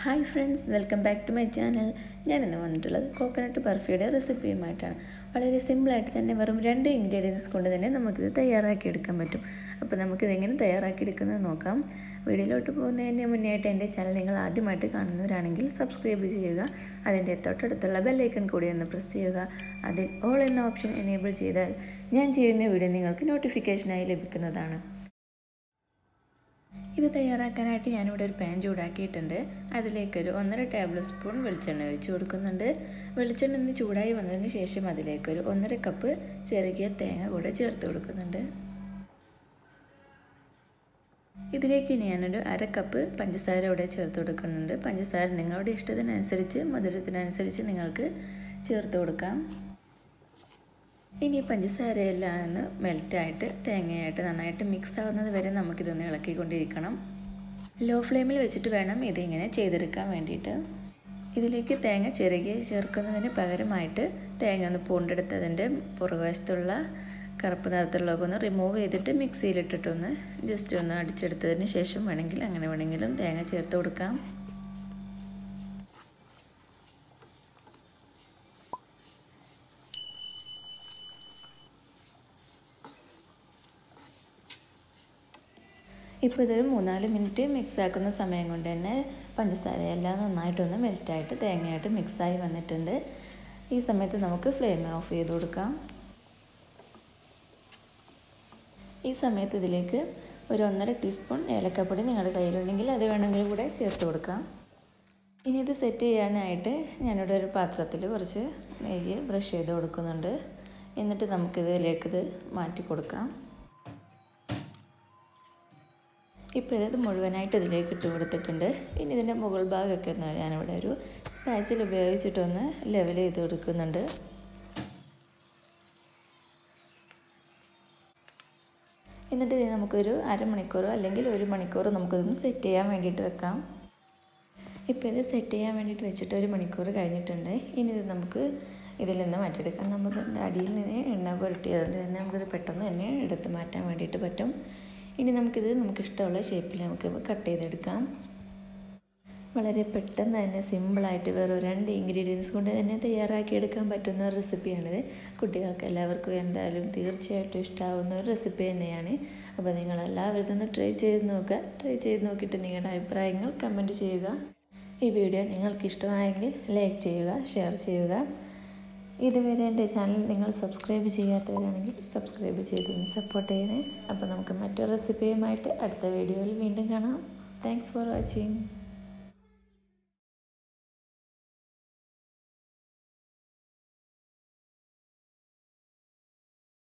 hi friends welcome back to my channel ഞാനിന്ന് വന്നിട്ടുള്ളത് coconut ബർഫിയുടെ റെസിപ്പിയുമായിട്ടാണ് വളരെ സിമ്പിളായിട്ട് തന്നെ വെറും രണ്ട് ഇൻഗ്രീഡിയൻസ് കൊണ്ട് തന്നെ നമുക്കിത് തയ്യാറാക്കി എടുക്കാൻ പറ്റും അപ്പോൾ നമുക്കിത് എങ്ങനെ തയ്യാറാക്കി എടുക്കുന്നത് നോക്കാം വീഡിയോയിലോട്ട് പോകുന്നതിന് മുന്നേ ആയിട്ട് എൻ്റെ ചാനൽ നിങ്ങൾ ആദ്യമായിട്ട് കാണുന്നവരാണെങ്കിൽ സബ്സ്ക്രൈബ് ചെയ്യുക അതിൻ്റെ തൊട്ടടുത്തുള്ള ബെല്ലൈക്കൺ കൂടി ഒന്ന് പ്രസ് ചെയ്യുക അതിൽ ഓൾ എന്ന ഓപ്ഷൻ എനേബിൾ ചെയ്താൽ ഞാൻ ചെയ്യുന്ന വീഡിയോ നിങ്ങൾക്ക് നോട്ടിഫിക്കേഷനായി ലഭിക്കുന്നതാണ് ഇത് തയ്യാറാക്കാനായിട്ട് ഞാനിവിടെ ഒരു പാൻ ചൂടാക്കിയിട്ടുണ്ട് അതിലേക്കൊരു ഒന്നര ടേബിൾ സ്പൂൺ വെളിച്ചെണ്ണ ഒഴിച്ച് കൊടുക്കുന്നുണ്ട് വെളിച്ചെണ്ണ ഒന്ന് ചൂടായി വന്നതിന് ശേഷം അതിലേക്കൊരു ഒന്നര കപ്പ് ചെറുകിയ തേങ്ങ കൂടെ ചേർത്ത് കൊടുക്കുന്നുണ്ട് ഇതിലേക്ക് ഞാനൊരു അര കപ്പ് പഞ്ചസാര ഇവിടെ ചേർത്ത് കൊടുക്കുന്നുണ്ട് പഞ്ചസാര നിങ്ങളുടെ ഇഷ്ടത്തിനനുസരിച്ച് മധുരത്തിനനുസരിച്ച് നിങ്ങൾക്ക് ചേർത്ത് കൊടുക്കാം ഇനി പഞ്ചസാരയെല്ലാം ഒന്ന് മെൽറ്റായിട്ട് തേങ്ങയായിട്ട് നന്നായിട്ട് മിക്സ് ആവുന്നത് വരെ നമുക്കിതൊന്ന് ഇളക്കിക്കൊണ്ടിരിക്കണം ലോ ഫ്ലെയിമിൽ വെച്ചിട്ട് വേണം ഇതിങ്ങനെ ചെയ്തെടുക്കാൻ വേണ്ടിയിട്ട് ഇതിലേക്ക് തേങ്ങ ചിരകി ചേർക്കുന്നതിന് പകരമായിട്ട് തേങ്ങ ഒന്ന് പൂണ്ടെടുത്തതിൻ്റെ പുറകുവശത്തുള്ള കറുപ്പ് നിറത്തിലുള്ളതൊക്കെ ഒന്ന് റിമൂവ് ചെയ്തിട്ട് മിക്സിയിലിട്ടിട്ടൊന്ന് ജസ്റ്റ് ഒന്ന് അടിച്ചെടുത്തതിന് ശേഷം വേണമെങ്കിൽ അങ്ങനെ വേണമെങ്കിലും തേങ്ങ ചേർത്ത് കൊടുക്കാം ഇപ്പോൾ ഇതൊരു മൂന്നാല് മിനിറ്റ് മിക്സ് ആക്കുന്ന സമയം കൊണ്ട് തന്നെ പഞ്ചസാരയെല്ലാം നന്നായിട്ടൊന്ന് മെൽറ്റായിട്ട് തേങ്ങയായിട്ട് മിക്സായി വന്നിട്ടുണ്ട് ഈ സമയത്ത് നമുക്ക് ഫ്ലെയിം ഓഫ് ചെയ്ത് കൊടുക്കാം ഈ സമയത്ത് ഇതിലേക്ക് ഒരു ഒന്നര ടീസ്പൂൺ ഏലക്കപ്പൊടി നിങ്ങളുടെ കയ്യിലുണ്ടെങ്കിൽ അത് വേണമെങ്കിൽ കൂടെ ചേർത്ത് കൊടുക്കാം ഇനി ഇത് സെറ്റ് ചെയ്യാനായിട്ട് ഞാനിവിടെ ഒരു പാത്രത്തിൽ കുറച്ച് നെയ്യ് ബ്രഷ് ചെയ്ത് കൊടുക്കുന്നുണ്ട് എന്നിട്ട് നമുക്കിതിലേക്ക് ഇത് മാറ്റി കൊടുക്കാം ഇപ്പോൾ ഇത് മുഴുവനായിട്ട് ഇതിലേക്ക് ഇട്ട് കൊടുത്തിട്ടുണ്ട് ഇനി ഇതിൻ്റെ മുകൾ ഭാഗമൊക്കെ ഒന്ന് ഞാനിവിടെ ഒരു സ്പാച്ചിൽ ഉപയോഗിച്ചിട്ടൊന്ന് ലെവൽ ചെയ്ത് കൊടുക്കുന്നുണ്ട് എന്നിട്ട് ഇത് നമുക്കൊരു അരമണിക്കൂറോ അല്ലെങ്കിൽ ഒരു മണിക്കൂറോ നമുക്കിതൊന്ന് സെറ്റ് ചെയ്യാൻ വേണ്ടിയിട്ട് വെക്കാം ഇപ്പോൾ ഇത് സെറ്റ് ചെയ്യാൻ വേണ്ടിയിട്ട് വെച്ചിട്ട് ഒരു മണിക്കൂർ കഴിഞ്ഞിട്ടുണ്ട് ഇനി ഇത് നമുക്ക് ഇതിൽ നിന്ന് മാറ്റിയെടുക്കാം നമുക്ക് അടിയിൽ നിന്ന് എണ്ണ പുരട്ടിയതുകൊണ്ട് തന്നെ നമുക്കിത് പെട്ടെന്ന് തന്നെ എടുത്ത് മാറ്റാൻ വേണ്ടിയിട്ട് പറ്റും ഇനി നമുക്കിത് നമുക്ക് ഇഷ്ടമുള്ള ഷേപ്പിൽ നമുക്ക് കട്ട് ചെയ്തെടുക്കാം വളരെ പെട്ടെന്ന് തന്നെ സിമ്പിളായിട്ട് വെറും രണ്ട് ഇൻഗ്രീഡിയൻസ് കൊണ്ട് തന്നെ തയ്യാറാക്കി എടുക്കാൻ പറ്റുന്ന ഒരു റെസിപ്പിയാണിത് കുട്ടികൾക്ക് എല്ലാവർക്കും എന്തായാലും തീർച്ചയായിട്ടും ഇഷ്ടമാവുന്ന ഒരു റെസിപ്പി തന്നെയാണ് അപ്പോൾ നിങ്ങളെല്ലാവരും ഇതൊന്ന് ട്രൈ ചെയ്ത് നോക്കുക ട്രൈ ചെയ്ത് നോക്കിയിട്ട് നിങ്ങളുടെ അഭിപ്രായങ്ങൾ കമൻറ്റ് ചെയ്യുക ഈ വീഡിയോ നിങ്ങൾക്ക് ഇഷ്ടമായെങ്കിൽ ലൈക്ക് ചെയ്യുക ഷെയർ ചെയ്യുക ഇതുവരെ എൻ്റെ ചാനൽ നിങ്ങൾ സബ്സ്ക്രൈബ് ചെയ്യാത്തവരാണെങ്കിൽ സബ്സ്ക്രൈബ് ചെയ്തൊന്ന് സപ്പോർട്ട് ചെയ്യണേ അപ്പോൾ നമുക്ക് മറ്റൊരു റെസിപ്പിയുമായിട്ട് അടുത്ത വീഡിയോയിൽ വീണ്ടും കാണാം താങ്ക്സ് ഫോർ വാച്ചിങ്